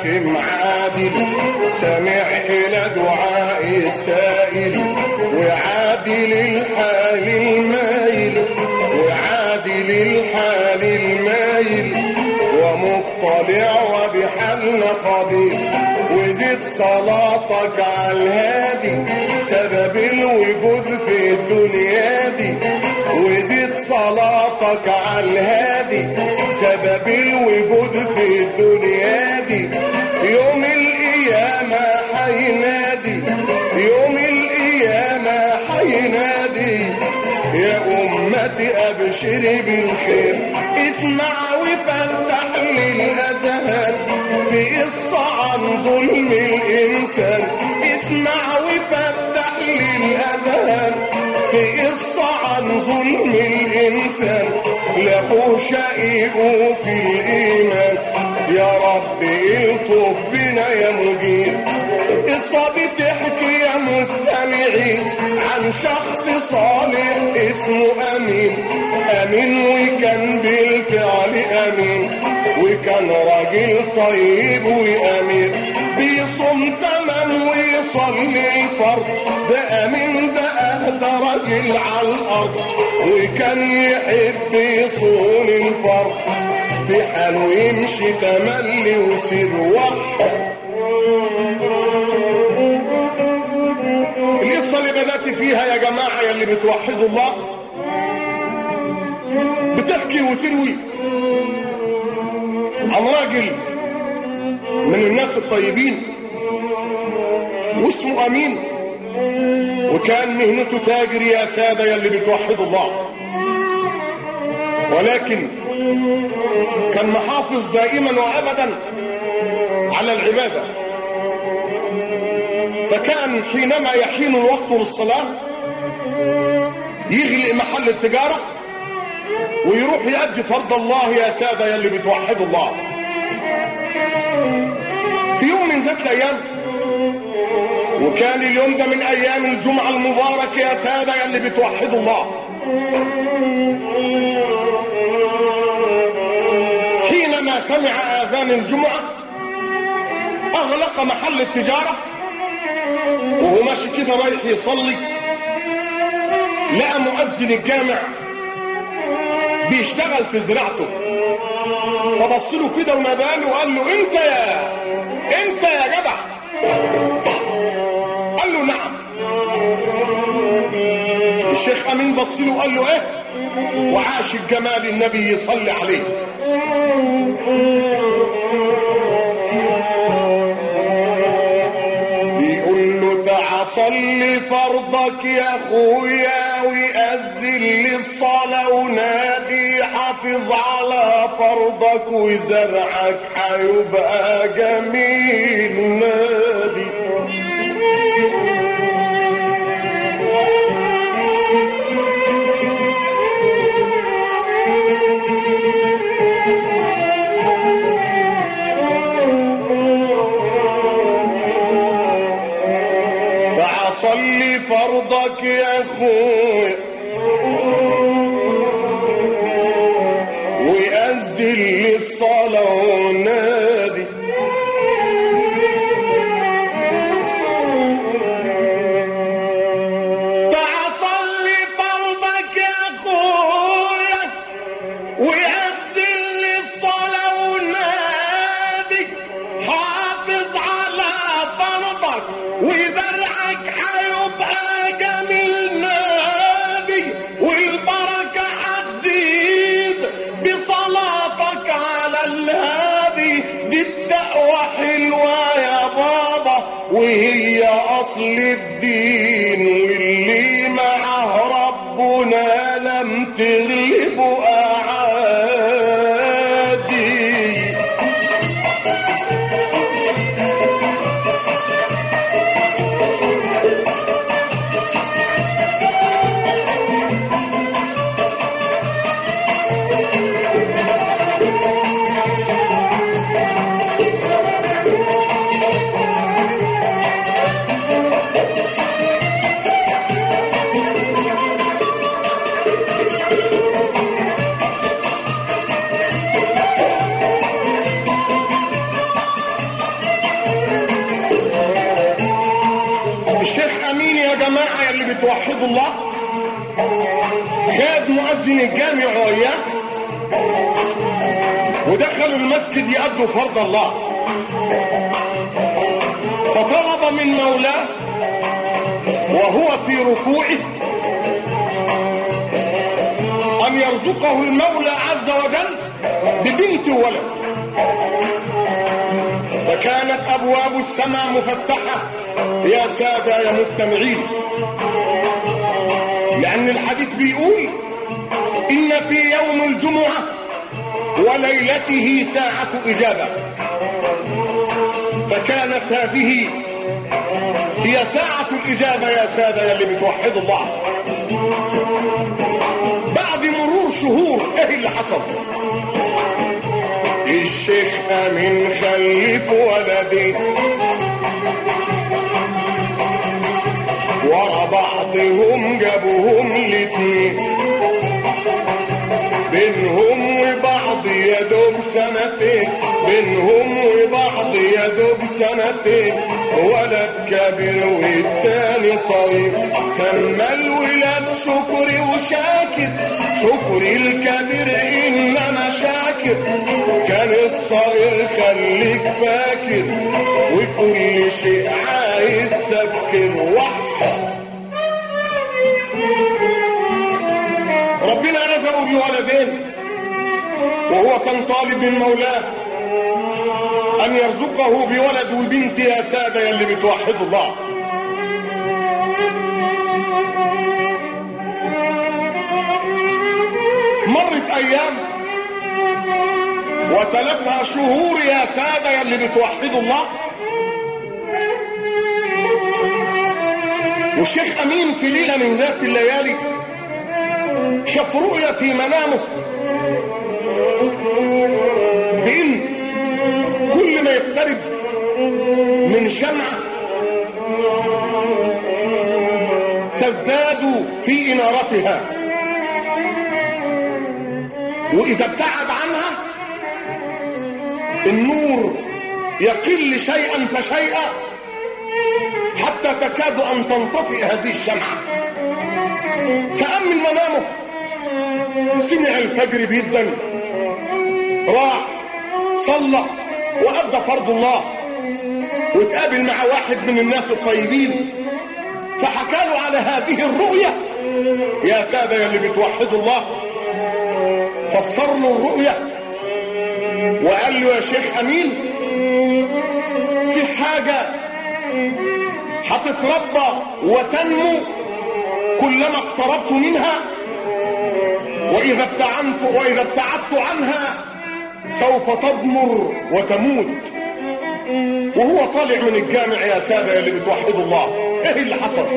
حاكم عادل سمع إلى دعاء السائل وعادل الحال المايل وعادل الحال المايل ومطلع وبحالنا خبير وزد صلاتك على الهادي سبب الوجود في الدنيا دي وزد صلاتك على الهادي سبب الوجود في الدنيا دي يوم القيامة حينادي يوم القيامة حينادي يا أمتي أبشري بالخير اسمع وفتح للأذهان في قصة عن ظلم الإنسان اسمع وفتح للأذهان في قصة عن ظلم الإنسان لاخوه شقيقه في الإيمان يا رب الطف بنا يا مجيب قصة بتحكي يا مستمعين عن شخص صالح اسمه أمين أمين وكان بالفعل أمين وكان راجل طيب وأمير بيصوم تمام ويصلي فرض ده أمين ده أهدى راجل على الأرض وكان يحب يصون الفرض في حاله يمشي تملي وسير وقت القصة اللي بدأت فيها يا جماعة يا اللي بتوحدوا الله بتحكي وتروي عن راجل من الناس الطيبين واسمه أمين وكان مهنته تاجر يا سادة يا اللي بتوحدوا الله ولكن كان محافظ دائما وأبدا على العباده فكان حينما يحين الوقت للصلاة يغلق محل التجارة ويروح يأدي فرض الله يا سادة يا اللي بتوحدوا الله في يوم من ذات الأيام وكان اليوم ده من أيام الجمعة المبارك يا سادة يا اللي بتوحدوا الله حينما سمع آذان الجمعة أغلق محل التجارة وهو ماشي كده رايح يصلي لقى مؤذن الجامع بيشتغل في زراعته فبص له كده ونباله وقال له انت يا انت يا جدع قال له نعم الشيخ امين بص له وقال له ايه وعاش الجمال النبي يصلي عليه بيقول له تعال صلي فرضك يا اخويا وأذن للصلاة ونادي حافظ على فرضك وزرعك هيبقى جميل نادي تعال صلي فرضك يا اخويا وأذن للصلاة ونادي تعال صلي فرضك يا اخويا وأذن للصلاة ونادي حافظ على فرضك وزرعك هيبقى جميل نادي والبركة هتزيد بصلاتك على الهادي دي التقوى حلوة يا بابا وهي أصل الدين واللي معه ربنا لم تغلبه أعادي اللي بتوحدوا الله خد مؤذن الجامع وياه ودخلوا المسجد يأدوا فرض الله فطلب من مولاه وهو في ركوعه أن يرزقه المولى عز وجل ببنت ولد فكانت أبواب السماء مفتحة يا سادة يا مستمعين لأن الحديث بيقول إن في يوم الجمعة وليلته ساعة إجابة فكانت هذه هي ساعة الإجابة يا سادة يا اللي بتوحدوا الله بعد مرور شهور ايه اللي حصل الشيخ امين خلف ولدين ورا بعضهم جابوهم الاتنين بينهم وبعض يا دوب سنتين بينهم وبعض يا دوب سنتين ولد كبير والتاني صغير سمى الولاد شكري وشاكر شكري الكبير انما شاكر كان الصغير خليك فاكر وكل شيء عايز تفكير وحد ربنا رزقه بولدين وهو كان طالب من مولاه أن يرزقه بولد وبنت يا سادة يا اللي بتوحدوا الله مرت أيام وتلتها شهور يا سادة يا اللي بتوحدوا الله والشيخ أمين في ليلة من ذات الليالي شاف رؤيا في منامه بإن كل ما يقترب من شمعة تزداد في إنارتها وإذا ابتعد عنها النور يقل شيئا فشيئا حتى تكاد أن تنطفئ هذه الشمعة فأم من منامه سمع الفجر جدا راح صلى وأدى فرض الله واتقابل مع واحد من الناس الطيبين فحكى له على هذه الرؤية يا سادة يا اللي بتوحدوا الله فسر له الرؤية وقال له يا شيخ أمين في حاجة هتتربى وتنمو كلما اقتربت منها وإذا ابتعنت وإذا ابتعدت عنها سوف تضمر وتموت وهو طالع من الجامع يا سادة اللي بتوحدوا الله ايه اللي حصل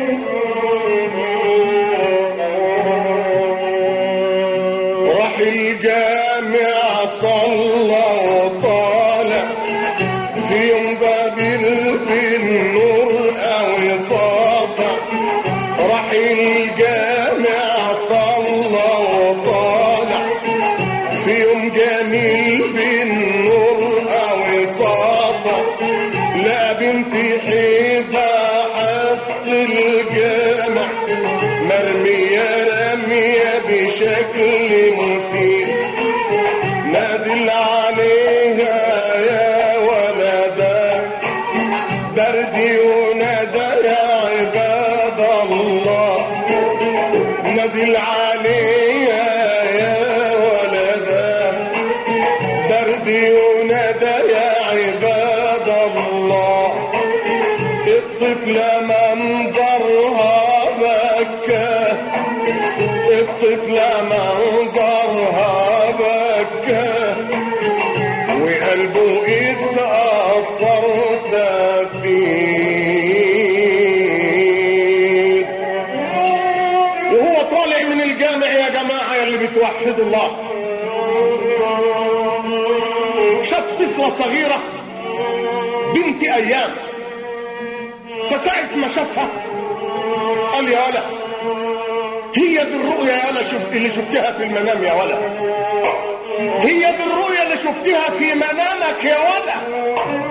راح الجامع صلى وطالع في يوم بابل بالنور او ساطع راح الجامع صلى وطالع في يوم جميل بالنور او ساطع لا بنتي حيبة حق الجامع مرمية رمية بشكل مثير نازل عليها يا ولدا بردي وندى يا عباد الله نازل عليها يا ولدا بردي وندى يا عباد الله الطفلة منظرها بكى الطفلة منظرها بكى وقلبه اتأثر تفكير وهو طالع من الجامع يا جماعة يا اللي بتوحدوا الله شاف طفلة صغيرة بنت أيام فساعة ما شافها قال يا ولا هي دي الرؤيا يا ولا شفت اللي شفتها في المنام يا ولا هي دي الرؤيا اللي شفتها في منامك يا ولا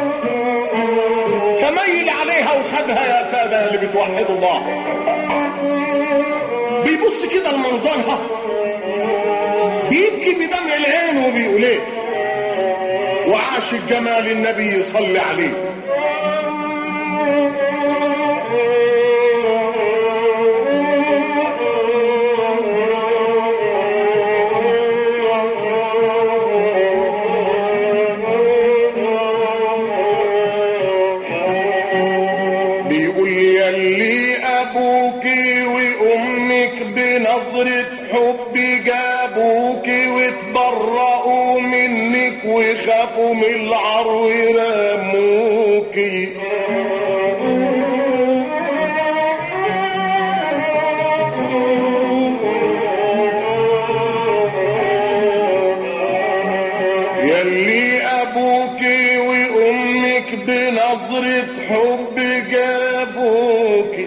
فميل عليها وخدها يا سادة اللي بتوحدوا الله بيبص كده لمنظرها بيبكي بدمع العين وبيقول ايه وعاش الجمال النبي صلى عليه بيقول يلي ابوك وامك بنظرة حب جابوك واتبرأوا منك وخافوا من العر ورموكي يلي ابوك وامك بنظرة حب جابوك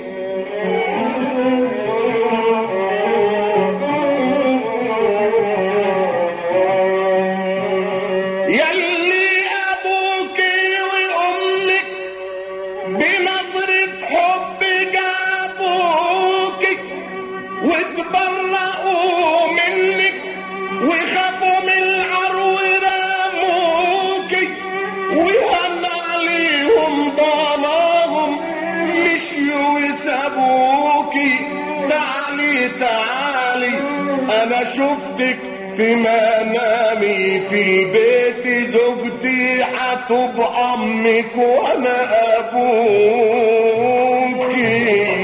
يلي ابوك وامك بنظرة حب جابوك واتبرأوا منك وخافوا من العرو رموك وهن عليهم ضناهم مشيوا وسابوكي تعالي تعالي انا شفتك في منامي في البيت زوجتي هتبقى امك وانا ابوكي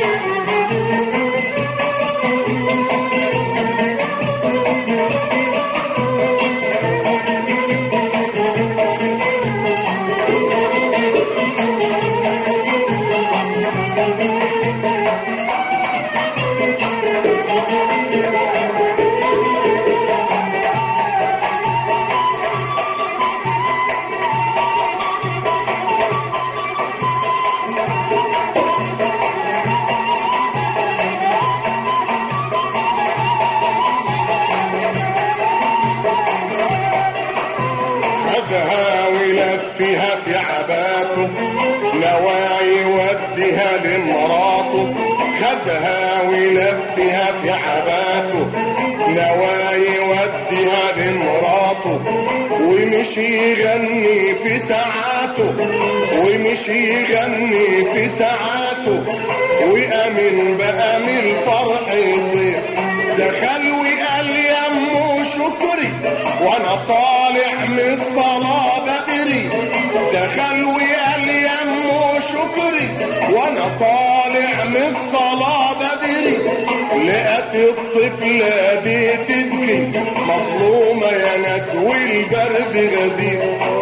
خدها ولفها في عباته نواعي ودها لمراته خدها ولفها في عباته نواعي ودها لمراته ومشي يغني في ساعاته ومشي يغني في ساعاته وأمن بقى من الفرح يطير دخل وقال يا امه شكري وانا طالع من الصلاة بدري دخل وقال يا امه شكري وانا طالع من الصلاة بدري لقت الطفلة دي تبكي مظلومة يا ناس والبرد غزير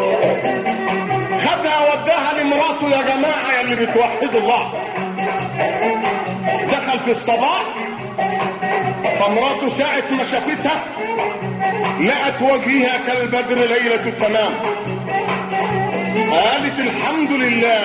خدها وداها لمراته يا جماعة يا اللي بتوحدوا الله دخل في الصباح فمراته ساعة ما شافتها لقت وجهها كالبدر ليلة التمام قالت الحمد لله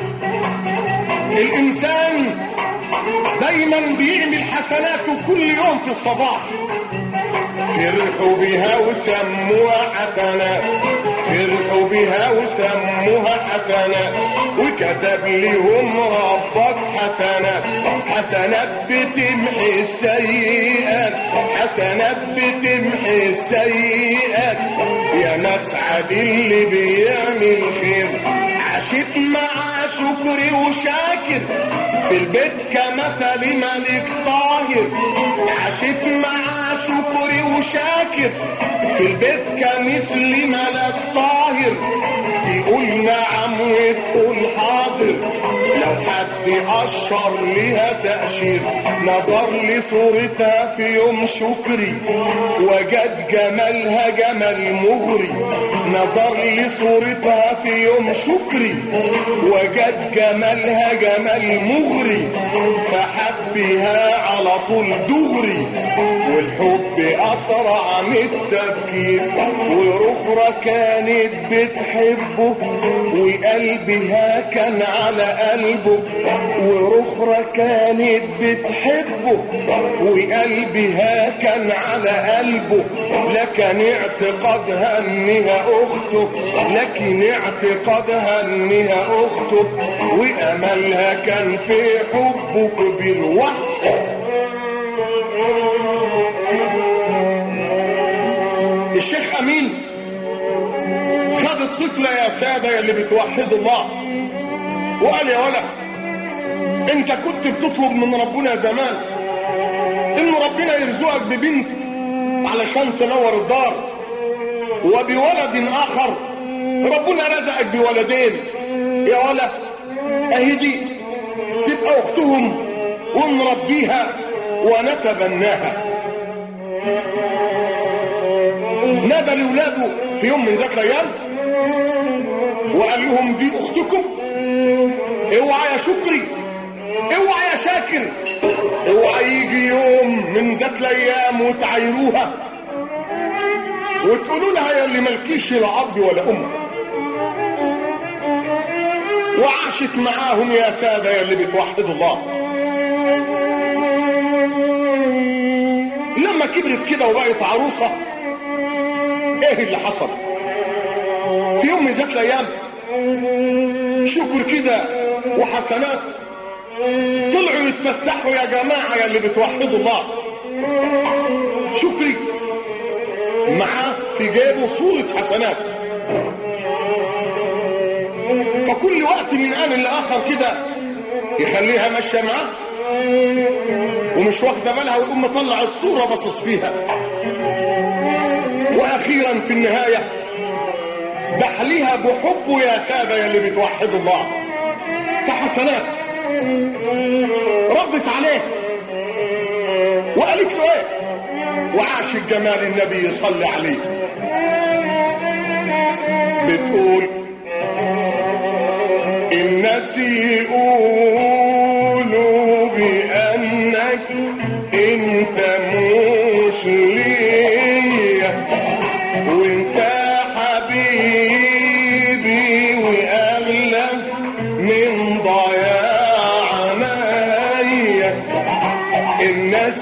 الإنسان دايما بيعمل حسناته كل يوم في الصباح فرحوا بها وسموها حسنات فرحوا بها وسموها حسنات وكتب لهم ربك حسنات حسنات بتمحي السيئات حسنات بتمحي السيئات يا مسعد اللي بيعمل خير عاشت مع شكري وشاكر في البيت كمثل ملك طاهر عاشت مع شكري وشاكر في البيت كمثل ملك طاهر تقول نعم وتقول حاضر لو حد أشر لها تأشير نظر لصورتها في يوم شكري وجد جمالها جمال مغري نظر لصورتها في يوم شكري وجد جمالها جمال مغري فحبها على طول دغري والحب أسرع من التفكير والأخرى كانت بتحبه وقلبها كان على قلبه ورخرة كانت بتحبه وقلبها كان على قلبه لكن اعتقادها انها اخته لكن اعتقادها انها اخته واملها كان في حبه كبير وحده طفلة يا سادة يا اللي بتوحدوا الله وقال يا ولد انت كنت بتطلب من ربنا زمان ان ربنا يرزقك ببنت علشان تنور الدار وبولد اخر ربنا رزقك بولدين يا ولد اهي دي تبقى اختهم ونربيها ونتبناها نادى لاولاده في يوم من ذات الايام وقال لهم دي اختكم اوعى يا شكري اوعى يا شاكر اوعى يجي يوم من ذات الايام وتعايروها وتقولوا لها يا اللي مالكيش لا اب ولا ام وعاشت معاهم يا ساده يا اللي بتوحدوا الله لما كبرت كده وبقت عروسه ايه اللي حصل في يوم من ذات الايام شكر كده وحسنات طلعوا يتفسحوا يا جماعه يا اللي بتوحدوا الله شكري معاه في جيبه صوره حسنات فكل وقت من ان لاخر كده يخليها ماشيه معاه ومش واخده بالها ويقوم مطلع الصوره باصص فيها واخيرا في النهايه بحليها بحبه يا ساده يا اللي بتوحدوا الله فحسنات ردت عليه وقالت له ايه وعاش الجمال النبي صلى عليه بتقول الناس يقولوا بانك انت مش ليا وانت حبيبي واغلى من ضياع عينيا الناس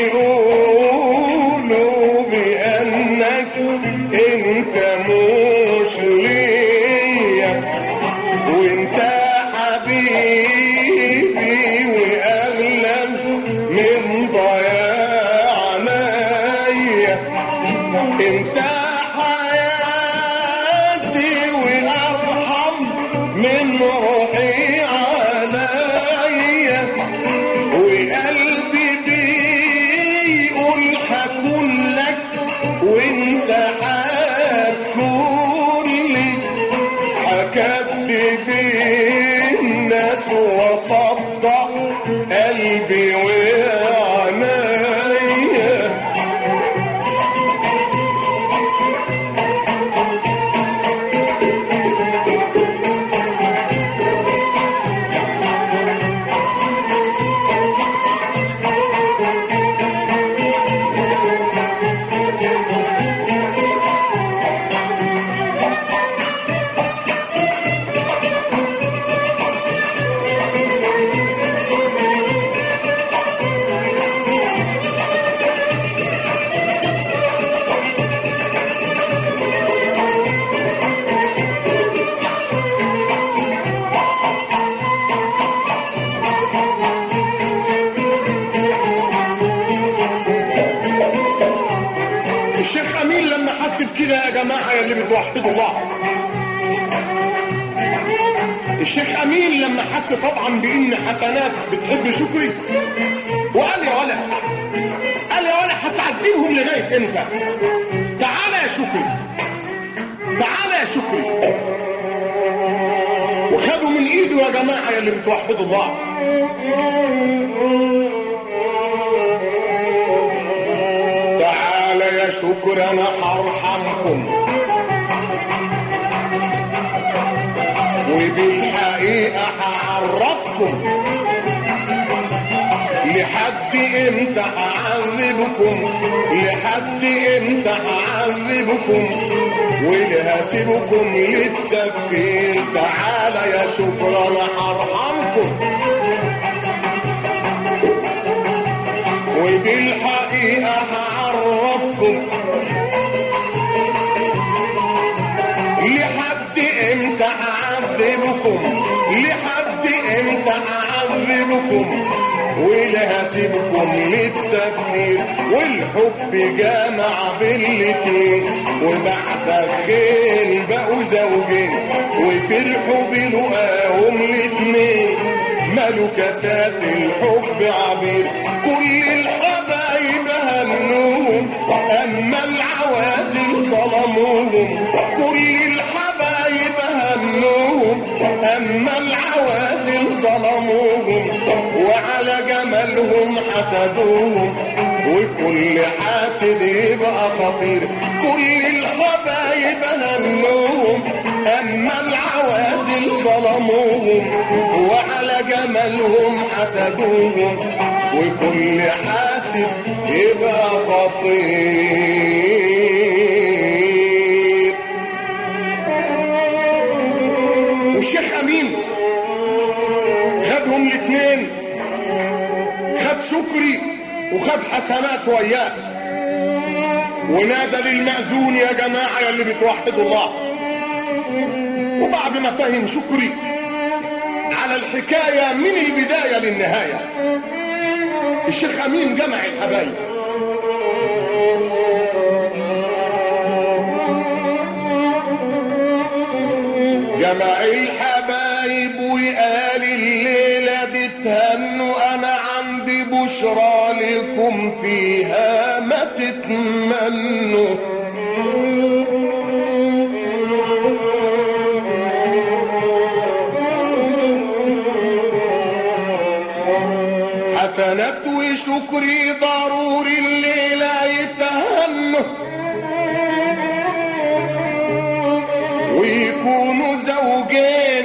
يقولوا بانك انت مش ليا وانت حبيبي واغلى من ضياع عينيا انت حياتي وارحم من روحي عليا وقلبي بيقول حكون لك وانت حتكون لي هكذب الناس وصدق قلبي وعنايا الشيخ امين لما حس بكده يا جماعه يا اللي بتوحدوا الله الشيخ امين لما حس طبعا بان حسنات بتحب شكري وقال يا ولد قال يا ولد هتعذبهم لغايه امتى تعالى يا شكري تعالى يا شكري وخدوا من ايده يا جماعه يا اللي بتوحدوا الله تعالى يا شكر انا هرحمكم وبالحقيقة هعرفكم لحد امتى هعذبكم لحد امتى هعذبكم ولهسيبكم للتفكير تعالى يا شكر انا هرحمكم وبالحقيقة هعرفكم لحد امتى هعذبكم لحد امتى هعذبكم ولها سيبكم للتفكير والحب جمع بالاتنين وبعد خين بقوا زوجين وفرحوا بلقاهم الاتنين مالوا كاسات الحب عبير كل الحبايب هنوهم اما العوازل ظلموهم كل الحبايب هنوهم اما العوازل ظلموهم وعلى جمالهم حسدوهم وكل حاسد يبقى خطير كل الحبايب هنوهم اما العوازل ظلموهم وعلى جمالهم حسدوهم وكل حاسد يبقى خطير والشيخ امين خدهم الاثنين خد شكري وخد حسنات وياه ونادى للمأذون يا جماعة يا اللي بتوحدوا الله وبعد ما فهم شكري على الحكاية من البداية للنهاية الشيخ أمين جمع الحبايب جمع الحبايب وقال الليلة بتهنوا أنا عندي بشرى لكم فيها ما تتمنوا حسنات وشكري ضروري الليلة يتهنوا ويكونوا زوجين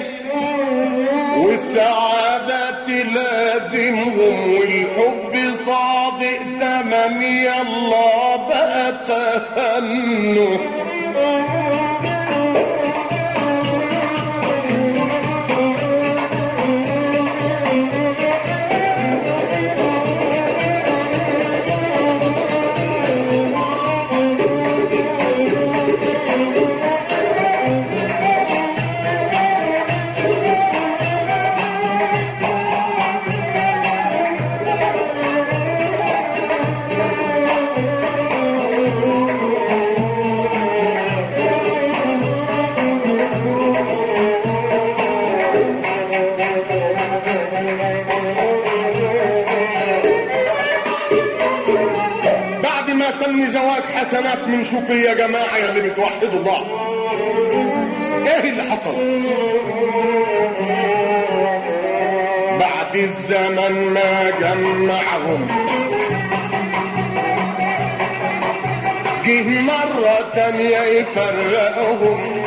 والسعادة تلازمهم والحب صادق تمام يلا بقى تهنوا بعد ما تم زواج حسنات من شكري يا جماعة يا اللي بتوحدوا الله ايه اللي حصل بعد الزمن ما جمعهم جه مرة تانية يفرقهم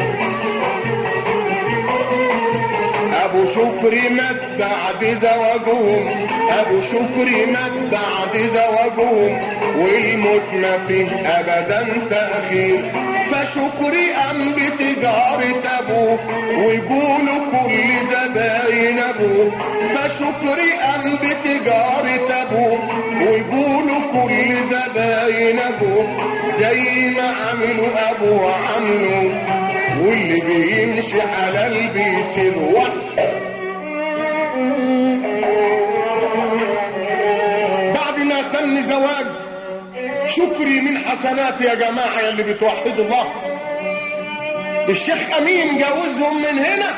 ابو شكري مات بعد زواجهم ابو شكري مات بعد زواجهم والموت ما فيه ابدا تاخير فشكري قام بتجارة ابوه ويقولوا كل زباين ابوه فشكري قام بتجارة ابوه ويقولوا كل زباين ابوه زي ما عملوا ابوه عملوا واللي بيمشي حلال بيصير وحده بعد ما تم زواج شكري من حسنات يا جماعة يا اللي بتوحدوا الله الشيخ أمين جوزهم من هنا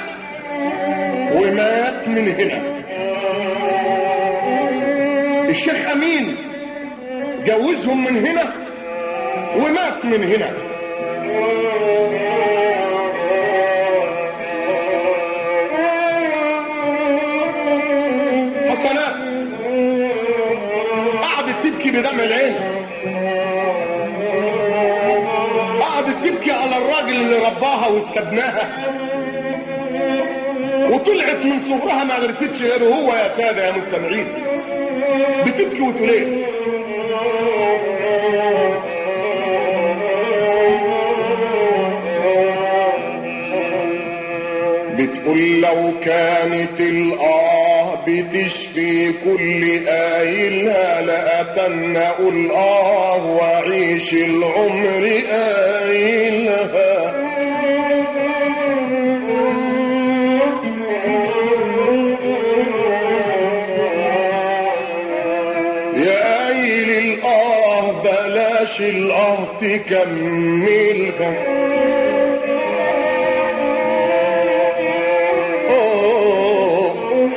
ومات من هنا الشيخ أمين جوزهم من هنا ومات من هنا حسنات قعدت تبكي بدمع العين قعدت تبكي على الراجل اللي رباها واستبناها وطلعت من صغرها ما عرفتش غيره هو يا ساده يا مستمعين بتبكي وتقول ايه بتقول لو كانت الآه بتشفي كل آيلها لأتن أقول آه وأعيش العمر آيلها بلاش الاه تكملها أوه.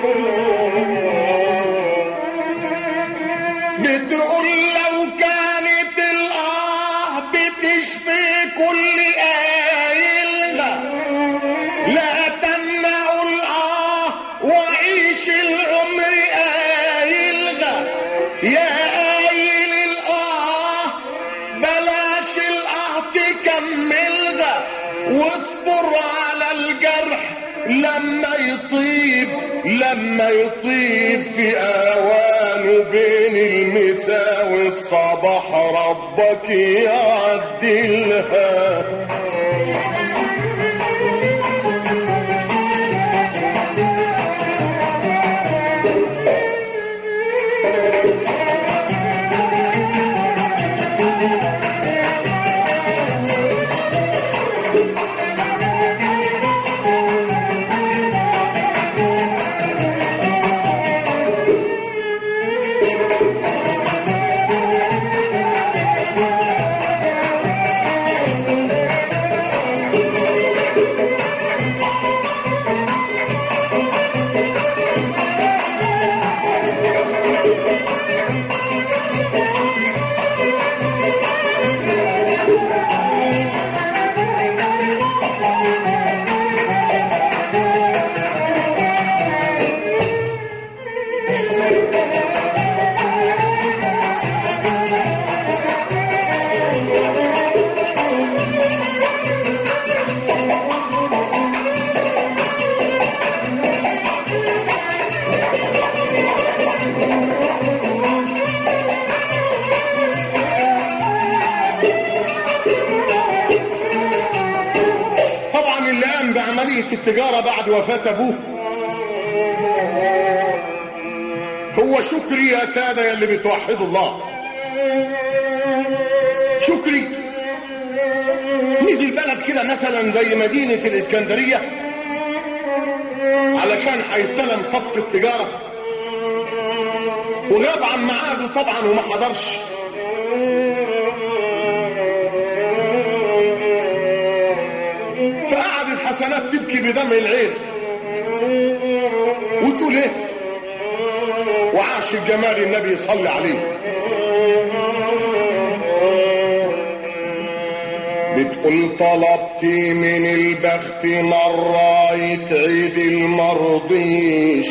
بتقول لو كانت الاه بتشفي كل قايلها لا تمنع الآه وعيش العمر قايلها يا قايل الآه بلاش الآه تكملها واصبر على الجرح لما يطيب لما يطيب في اوانه بين المساء والصباح ربك يعدلها طبعا اللي قام بعملية التجارة بعد وفاة أبوه هو شكري يا سادة يلي بتوحدوا الله شكري نزل بلد كده مثلا زي مدينة الإسكندرية علشان هيستلم صفقة تجارة وغاب عن ميعاده طبعا وما حضرش فقعدت حسنات تبكي بدمع العين وتقول ايه وعاش الجمال النبي يصلي عليه بتقول طلبتي من البخت مرة يتعيد المرضيش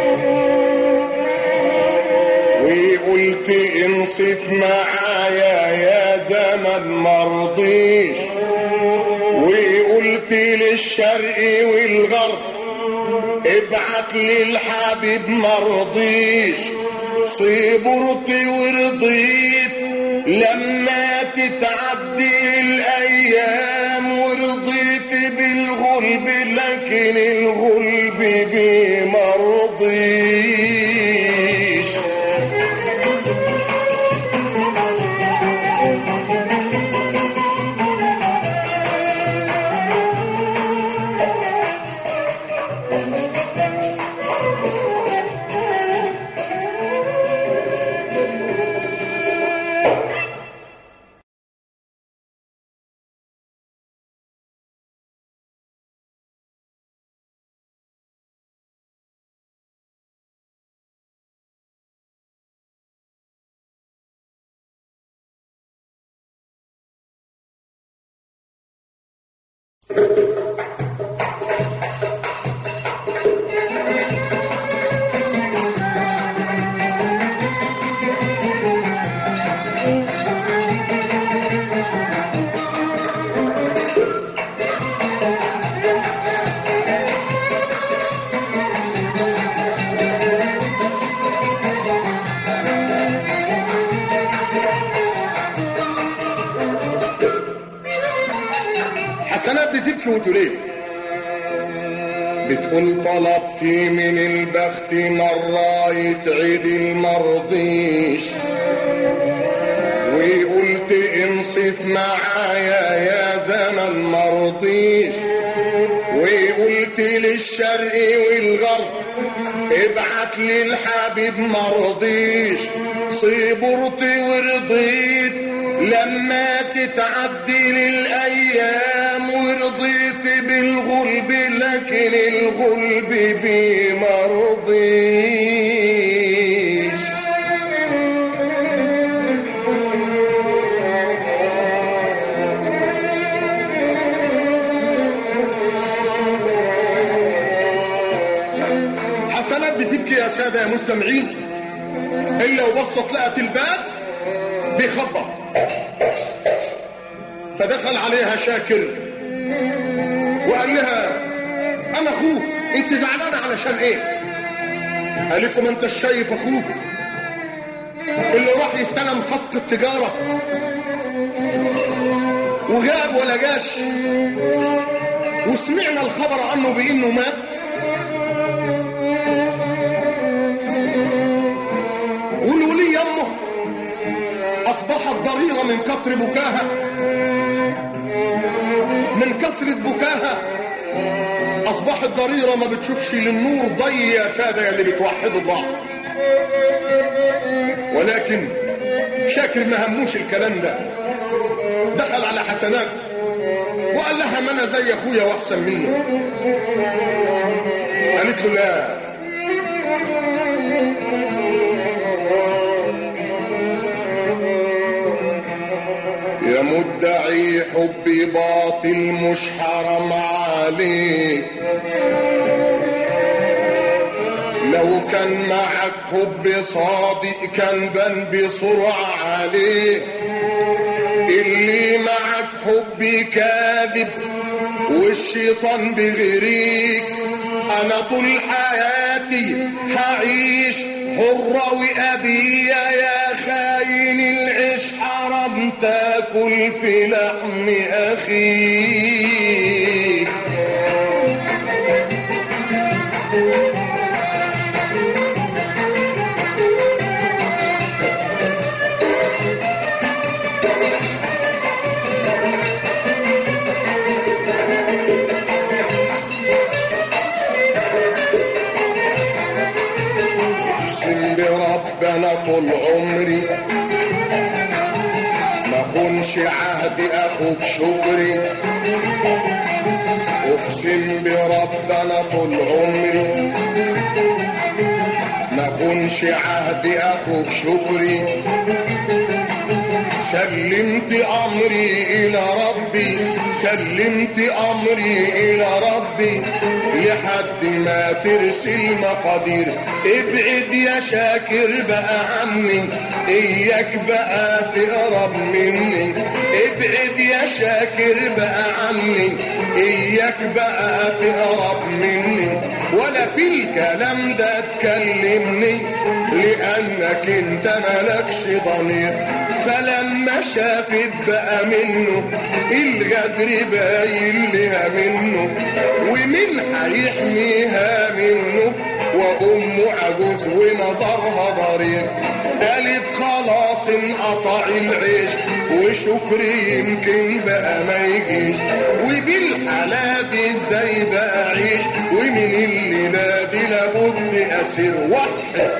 وقلت انصف معايا يا زمن مرضيش وقلت للشرق والغرب ابعت للحبيب مرضيش صبرت ورضيت لما تتعدي الايام ورضيت بالغلب لكن الغلب بيه مرضيش حسنات بتبكي وتريد بتقول طلبتي من البخت مرة يتعيد المرضيش وقلت انصف معايا يا زمن مرضيش وقلت للشرق والغرب ابعت لي الحبيب مرضيش صبرت ورضيت لما تتعدل الايام ورضيت بالغلب لكن الغلب بيه مرضيش حسنات بتبكي يا ساده يا مستمعين الا وبصت لقت الباب بيخبط فدخل عليها شاكر وقال لها انا اخوك انت زعلانه علشان ايه قالت له ما انت شايف اخوك اللي راح يستلم صفقه تجاره وغاب ولا جاش وسمعنا الخبر عنه بانه مات والولي يمه اصبحت ضريره من كتر بكاها من كثره بكاها اصبحت ضريره ما بتشوفش للنور ضي يا ساده يا اللي بتوحدوا الله ولكن شاكر ما هموش الكلام ده دخل على حسنات وقال لها ما انا زي اخويا واحسن منه قالت له لا يا مدعي حبي باطل مش حرام عليك لو كان معك حب صادق كان بان بسرعة عليه اللي معك حب كاذب والشيطان بغريك انا طول حياتي هعيش حرة وأبية يا خاين العيش حرام تاكل في لحم أخيك اقسم بربنا طول عمري ما خونش عهد اخوك شكري اقسم بربنا طول عمري ما خونش عهد اخوك شكري سلمت امري الى ربي سلمت امري الى ربي لحد ما ترسل مقادير ابعد يا شاكر بقى عني اياك بقى تقرب مني ابعد يا شاكر بقى عني اياك بقى تقرب مني ولا في الكلام ده تكلمني لانك انت ملكش ضمير فلما شافت بقى منه الغدر باين لها منه ومن هيحميها منه وامه عجوز ونظرها ضرير قالت خلاص انقطع العيش وشكري يمكن بقى ما يجيش وبالحالة دي ازاي بقى اعيش ومن الليلة دي لابد اسير وحد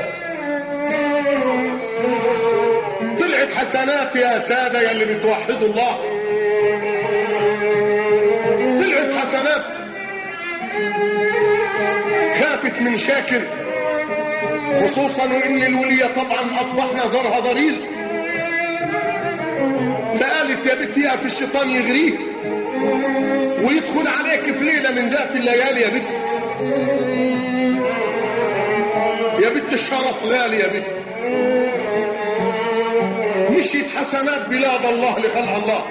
طلعت حسنات يا سادة يا اللي بتوحدوا الله طلعت حسنات خافت من شاكر خصوصا وان الولية طبعا اصبح نظرها ضرير فقالت يا بنت يقف الشيطان يغريك ويدخل عليك في ليلة من ذات الليالي يا بنت يا بنت الشرف غالي يا بنت مشيت حسنات بلاد الله لخلق الله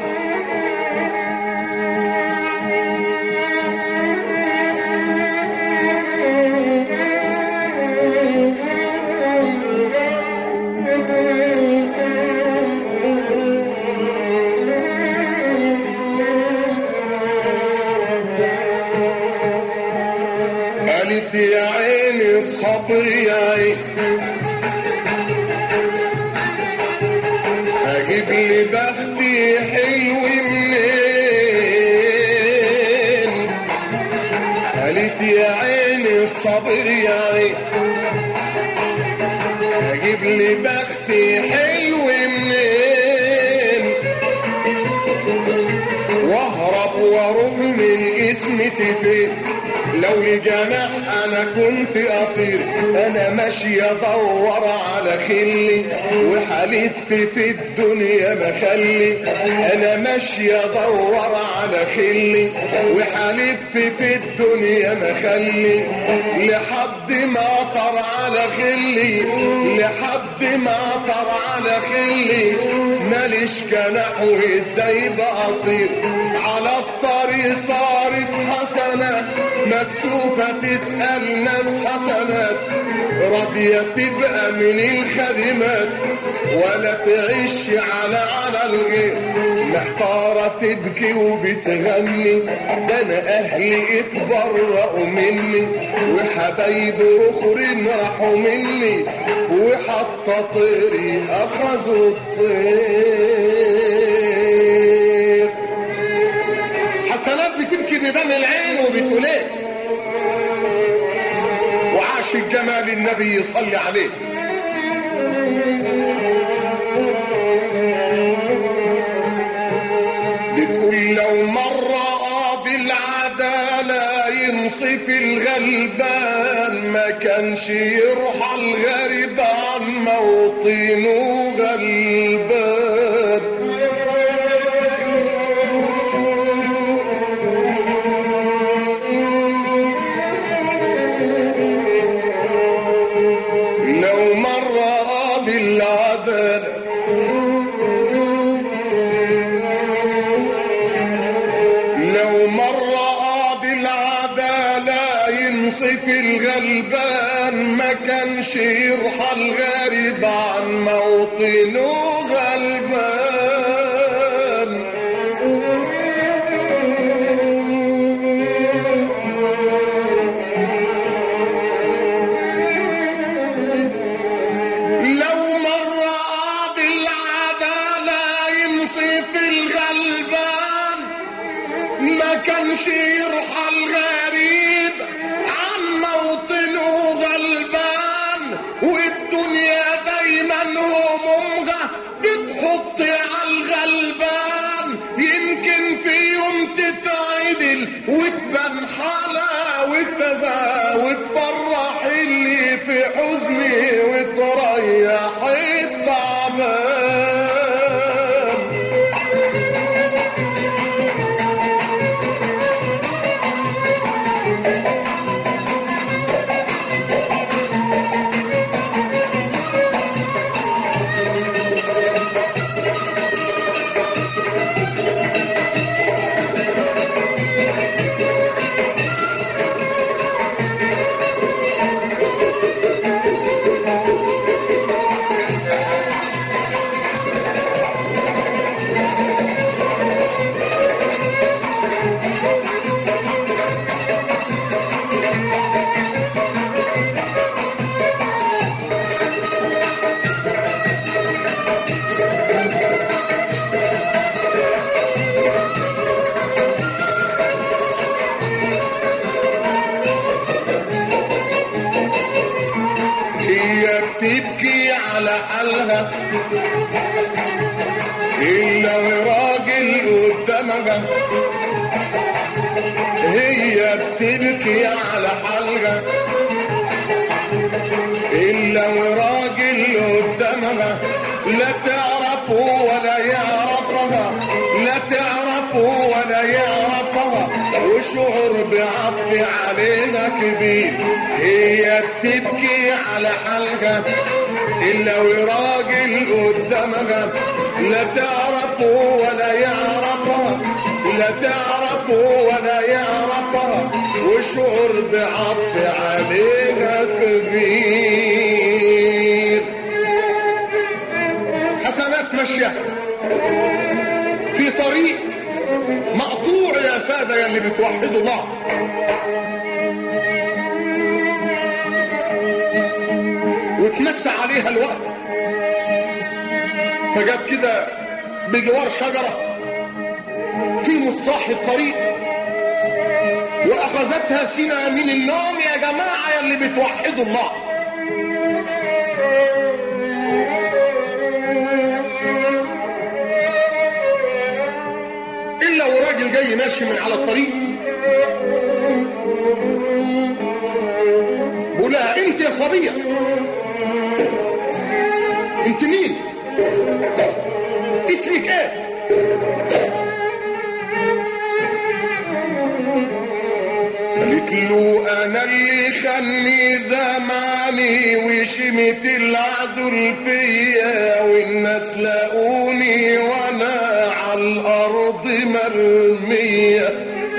قالت يا عيني الصبر يا عين اجيب لي بختي حلو منين قالت يا عيني الصبر يا عين اجيب لي بختي حلو منين واروح من اسمتي فين لو لجناح انا كنت اطير انا ماشي ادور على خلي وحلف في الدنيا مخلي انا ماشي ادور على خلي وحلف في الدنيا مخلي لحد ما طر على خلي لحد ما طر على خلي ماليش جناح وازاي بطير على الطريق صارت حسنات مكسوفة تسأل ناس حسنات راضية تبقى من الخدمات ولا تعيش على على الغير محتارة تبكي وبتغني ده انا اهلي اتبرأوا مني وحبايبي اخرين راحوا مني وحتى طيري اخذوا الطير حسنات بتبكي بدم العين وبتقول ايه وعاش الجمال النبي يصلي عليه بتقول لو مرة قاضي العدالة ينصف الغلبان ما كانش يرحل غريب عن موطنه غلبان لو مرة قاضي العدالة لو مرة قاضي العدالة ينصف الغلبان ما كانش يرحل غريب عن موطنه غلبان لو مرة قاضي العدالة ينصف الغلبان ما كانش يرحل غريب عن موطنه غلبان والدنيا دايما همومها بتحط على الغلبان يمكن في يوم تتعدل وتبان حلاوتها وتفرح اللي في حزني وتريح التعبان هي بتبكي على حالها إلا وراجل قدامها هي بتبكي على حالها إلا وراجل قدامها لا تعرفه ولا يعرفها لا تعرفه ولا يعرفها وشعر بعطف عليها كبير هي بتبكي على حالها إلا وراجل قدامها لا تعرفه ولا يعرفها لا تعرفه ولا يعرفها وشعر بعطف عليها كبير حسنات ماشية في طريق مقطوع يا سادة يا اللي بتوحدوا الله وتمسى عليها الوقت فجاب كده بجوار شجرة في مصطاح الطريق وأخذتها سنة من النوم يا جماعة يا اللي بتوحدوا الله إلا ورجل راجل جاي ماشي من على الطريق بقول لها انت يا صبيه انت مين اسمك ايه قالت له انا اللي خلي زماني وشمت العدل فيا والناس لاقوني وانا على الارض مرميه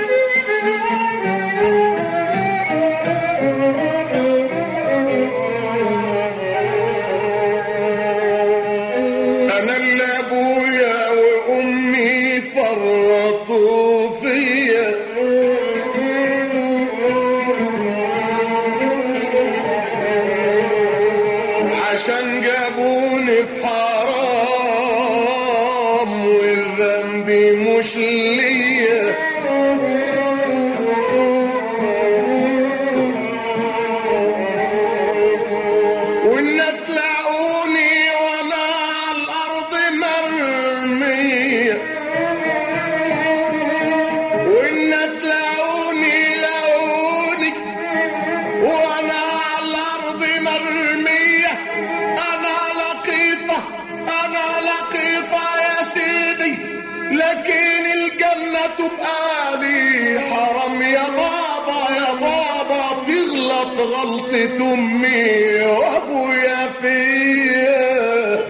انا اللي ابويا وامي فرطوا فيا عشان جابوني في حرام والذنب مش ليا والناس لاقوني وانا على الارض مرميه والناس لاقوني لاقوني وانا على الارض مرميه انا لقيطه انا لقيطه يا سيدي لكن الجنه تبقى لي حرام يا بابا يا بابا تغلط غلطة امي وابويا فيا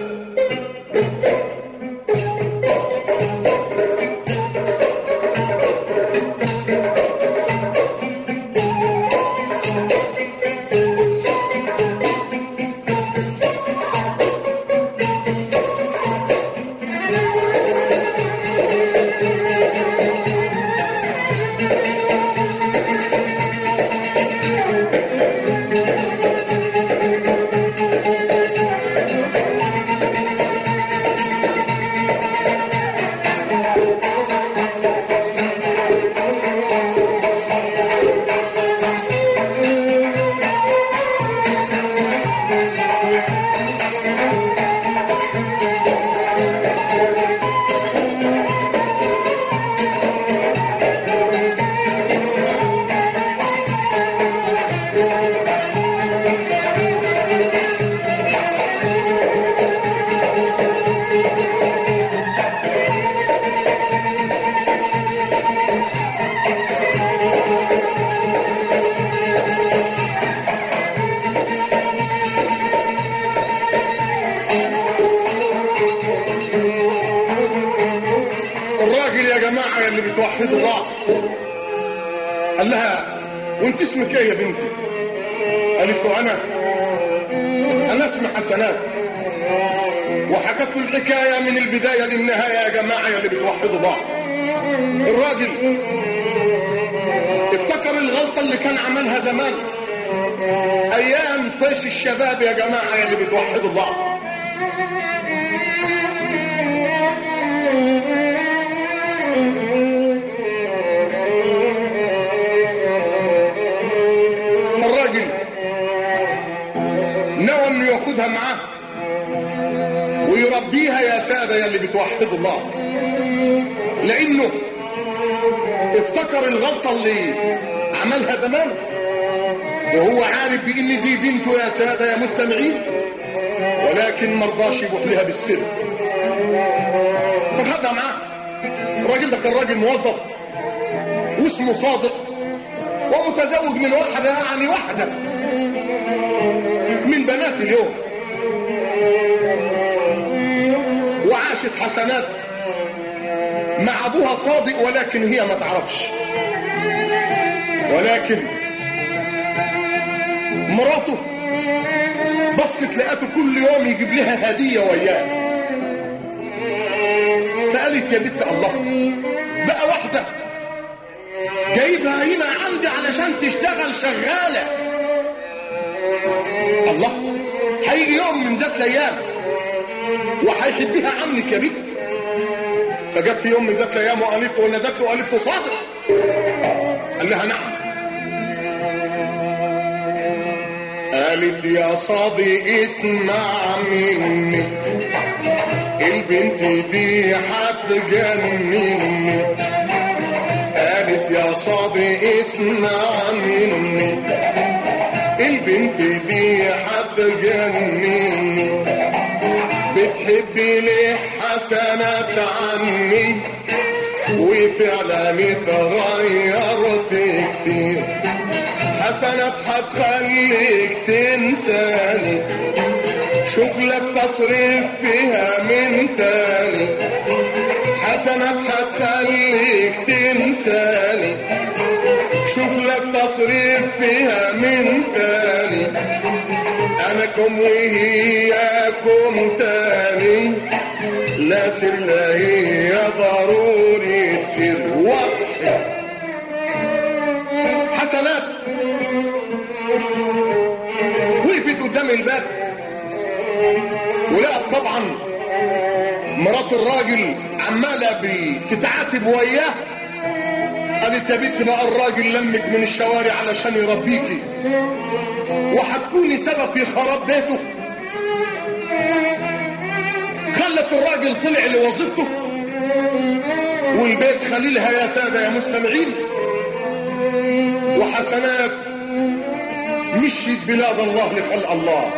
الراجل يا جماعة يا اللي بتوحدوا الله قال لها وانت اسمك ايه يا بنتي قالت له انا انا اسمي حسنات وحكت له الحكاية من البداية للنهاية يا جماعة يا اللي بتوحدوا بعض الراجل افتكر الغلطة اللي كان عملها زمان ايام طيش الشباب يا جماعة يا اللي بتوحدوا بعض الراجل نوى انه ياخدها معاه ويربيها يا سادة يا اللي بتوحدوا الله لانه افتكر الغلطة اللي عملها زمان وهو عارف بان دي بنته يا سادة يا مستمعين ولكن مرضاش يروح لها بالسر فخدها معاه الراجل ده كان راجل موظف واسمه صادق ومتزوج من واحدة يعني واحدة من بنات اليوم وعاشت حسنات مع ابوها صادق ولكن هي ما تعرفش ولكن مراته بصت لقته كل يوم يجيب لها هدية وياه فقالت يا بنت الله بقى واحدة جايبها هنا عندي علشان تشتغل شغالة الله هيجي يوم من ذات الايام وهيحبها عنك يا بنت فجت في يوم من ذات الايام وقالت له ونادت له وقالت له صادق قال لها نعم قالت يا صادق اسمع مني البنت دي هتجنني صادق اسمع مني البنت دي هتجنني بتحبي ليه حسنات عني وفعلا اتغيرت كتير حسنات هتخليك تنساني شغلك تصريف فيها من تاني حسنات هتخليك تنساني شغلك تصريف فيها من تاني اناكم وهياكم تاني لا سر لا هي ضروري تصير واحد حسنات وقفت قدام الباب ولقت طبعا مرات الراجل عماله بتتعاتب وياه قالت يا بنت بقى الراجل لمك من الشوارع علشان يربيكي وهتكوني سبب في خراب بيته خلت الراجل طلع لوظيفته والبيت خليلها يا سادة يا مستمعين وحسنات مشيت بلاد الله لخلق الله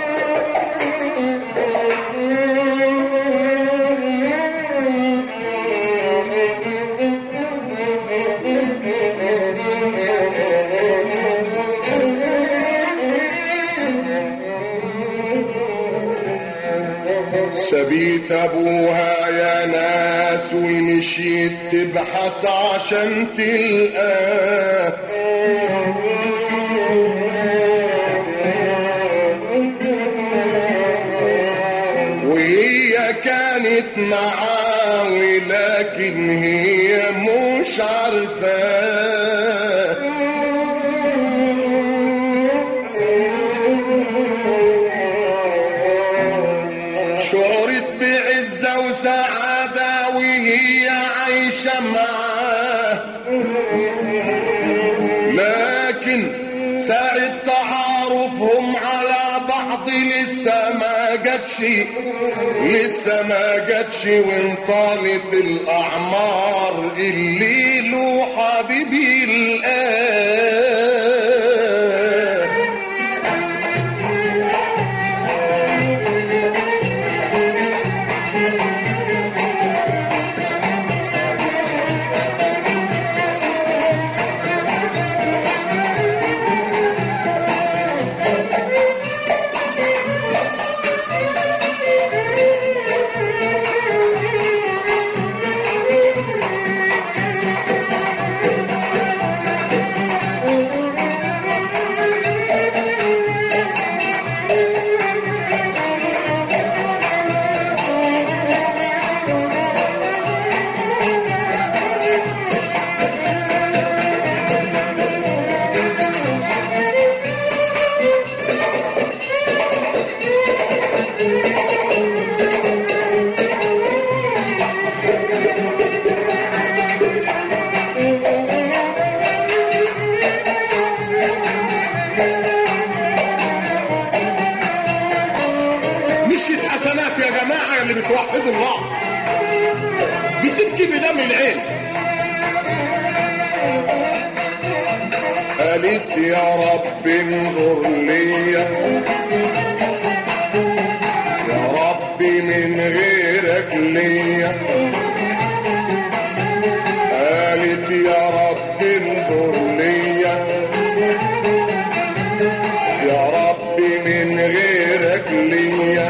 سبيت ابوها يا ناس ومشيت تبحث عشان تلقاه وهي كانت معاه ولكن هي مش عارفاه شعرت بعزة وسعادة وهي عايشة معاه لكن ساعة تعارفهم على بعض لسه ما جاتش لسه ما جاتش وانطالت الأعمار اللي له حبيبي الآن مشيت حسنات يا جماعة اللي بتوحدوا الله بتبكي بدم العين قالت يا رب انظر ليا يا رب من غيرك ليا قالت يا رب انظر ليا يا رب من غيرك ليا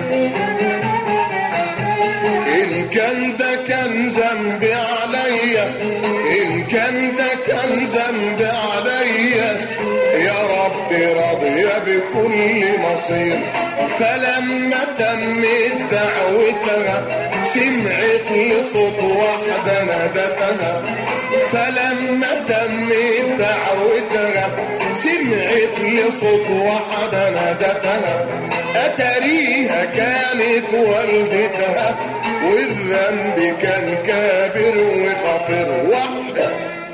إن كان ده كان ذنبي عليا إن كان ده كان ذنبي عليا يا رب راضية بكل مصير فلما تمت دعوتها سمعت لصوت واحدة نادتها فلما تمت دعوتها سمعت لصوت واحدة نادتها أتريها كانت والدتها والذنب كان كابر وخطر واحدة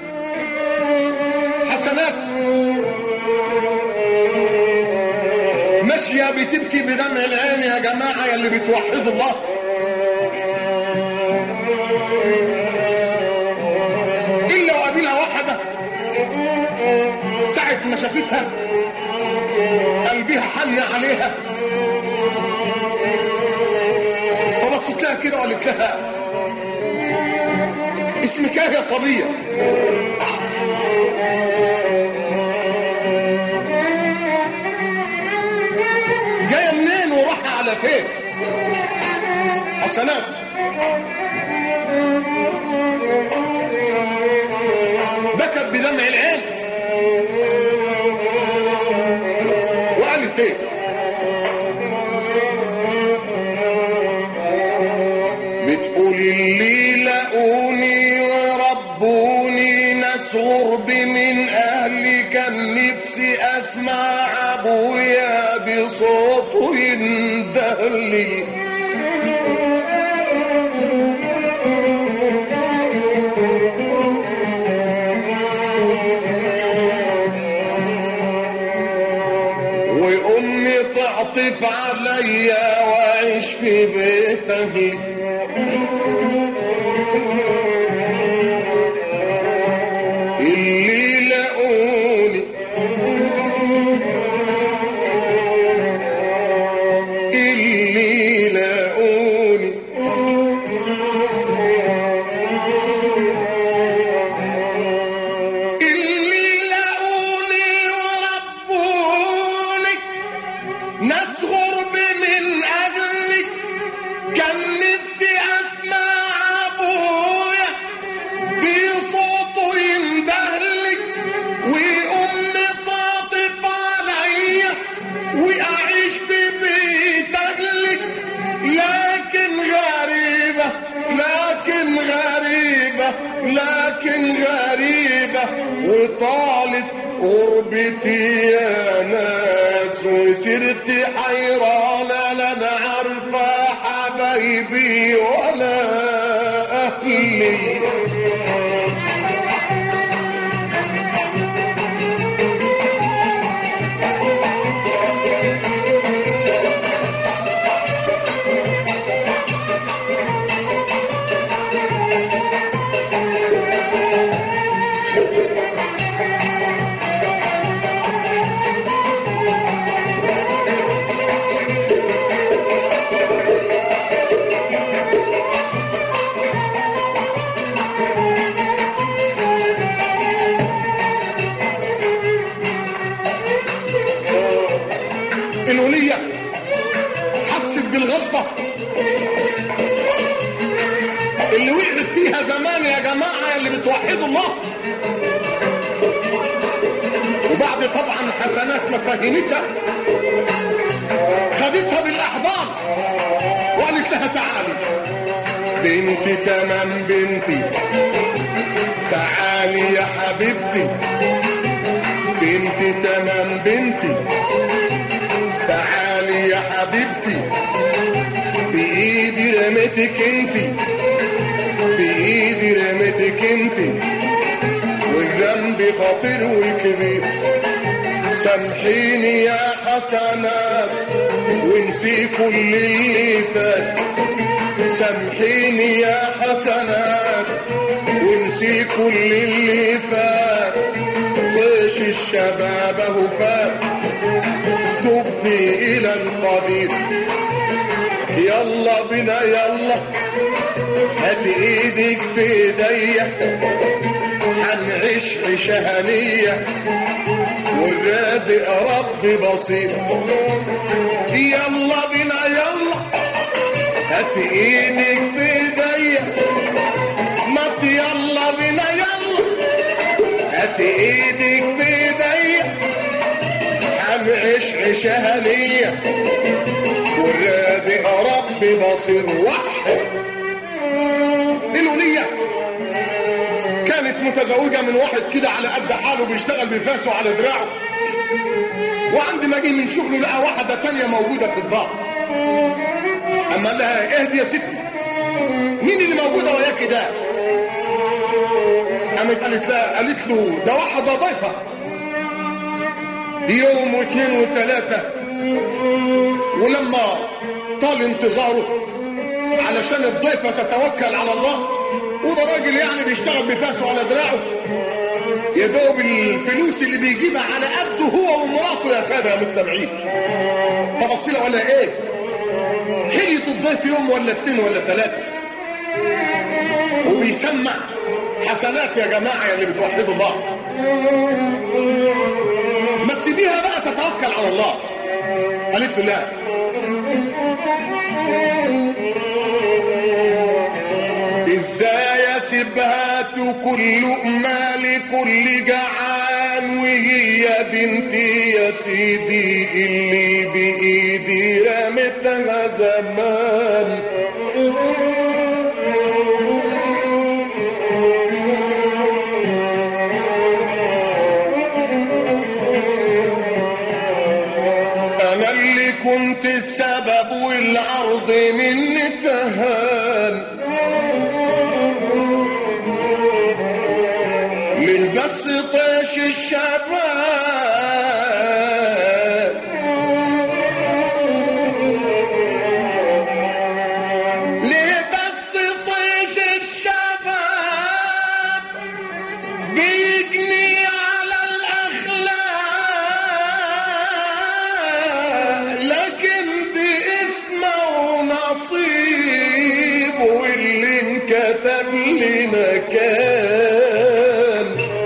حسنات ماشية بتبكي بدمع العين يا جماعة يا اللي بتوحدوا الله إلا وقابلها واحدة ما شافتها قلبها حن عليها فبصت لها كده وقالت لها اسمك ايه يا صبيه جايه منين ورايحه على فين حسنات بكت بدمع العين وقالت ايه بتقول اللي لقوني وربوني ناس غرب من اهلي كان نفسي اسمع ابويا بصوته يندهلي وامي تعطف عليا واعيش في بيت اهلي اللي لقوني اللي لقوني اللي لقوني وربوني ناس غرب من أجلك كان نفسي أسمع أبويا بصوته يندهلك وأمي تعطف عليا وأعيش في بيت أهلك لكن غريبة لكن غريبة لكن غريبة وطالت غربتي يا ناس وصرت حيرانة لا أنا عارفة حبايبي ولا أهلي الولية حست بالغلطة اللي وقعت فيها زمان يا جماعة اللي بتوحدوا الله وبعد طبعا حسنات ما فهمتها خدتها بالأحضان وقالت لها تعالي بنتي تمام بنتي تعالي يا حبيبتي بنتي تمام بنتي تعالي يا حبيبتي بإيدي رميتك انتي بإيدي رميتك انتي والذنب خطير وكبير سامحيني يا حسنات وانسي كل اللي فات سامحيني يا حسنات وانسي كل اللي فات طيش الشباب اهو فات تبني الى القدير يلا بنا يلا هات ايدك في ايديا هنعيش عيشة هنية والرازق رب بسيط يلا بنا يلا هات ايدك في ايديا مط يلا بنا يلا هات ايدك في ايديا هنعيش عيشة هنية والرازق رب بصير وحد الولية كانت متزوجة من واحد كده على قد حاله بيشتغل بفاسه على دراعه وعند ما جه من شغله لقى واحدة تانية موجودة في الدار أما لها اهدي يا ستي مين اللي موجودة وياك ده قامت قالت لها قالت له ده واحدة ضيفة يوم واثنين وثلاثة ولما طال انتظاره علشان الضيفة تتوكل على الله وده راجل يعني بيشتغل بفاسه على دراعه يا دوب الفلوس اللي بيجيبها على قده هو ومراته يا ساده يا مستمعين تبصيله ولا ايه حلية الضيف يوم ولا اتنين ولا تلاتة وبيسمع حسنات يا جماعة يا اللي بتوحدوا الله ما تسيبيها بقى تتوكل على الله قالت له لا ازاي اسيبها كل لقمة لكل جعان وهي بنتي يا سيدي اللي بايدي رمتها زمان انا اللي كنت السبب والعرض مني تهان ليه بس طيش الشباب ليه بس طيش الشباب بيجني على الأخلاق لكن باسمه ونصيب واللي انكتب لنا كان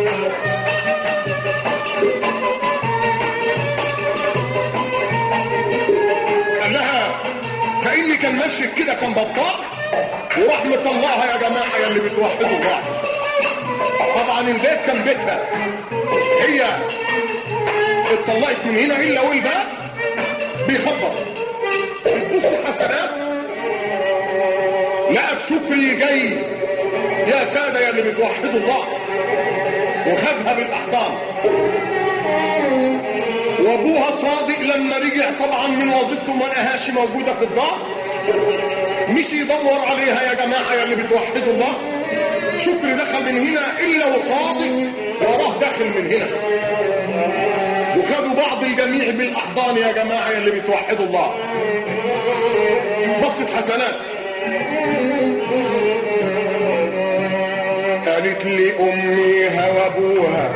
قال لها كأني كان ماشي كده كان بطال وراح مطلعها يا جماعة يا اللي بتوحدوا الله طبعا البيت كان بيتها هي اتطلقت من هنا الا والباب بيخبط بتبص حسنات لقت شكري جاي يا ساده يا اللي بتوحدوا الله وخدها بالاحضان وابوها صادق لما رجع طبعا من وظيفته ما لقاهاش موجوده في الدار مشي يدور عليها يا جماعه يا اللي بتوحدوا الله شكري دخل من هنا الا وصادق وراه داخل من هنا وخدوا بعض الجميع بالاحضان يا جماعه يا اللي بتوحدوا الله بصت حسنات قالت لي اميها وابوها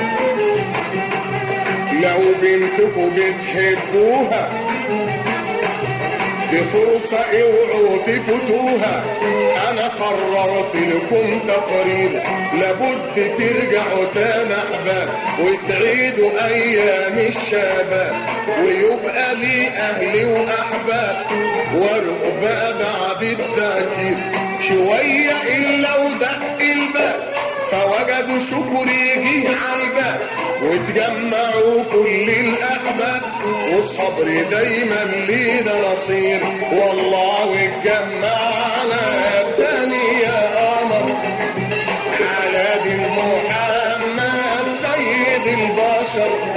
لو بنتكم بتحبوها دي فرصة اوعوا تفوتوها انا قررت لكم تقرير لابد ترجعوا تاني احباب وتعيدوا ايام الشباب ويبقى لي اهلي واحباب وارق بقى بعد التأكيد شوية الا ودق الباب فوجدوا شكري جه على الباب وتجمعوا كل الاحباب والصبر دايما لينا نصير والله اتجمعنا تاني يا قمر على دين محمد سيد البشر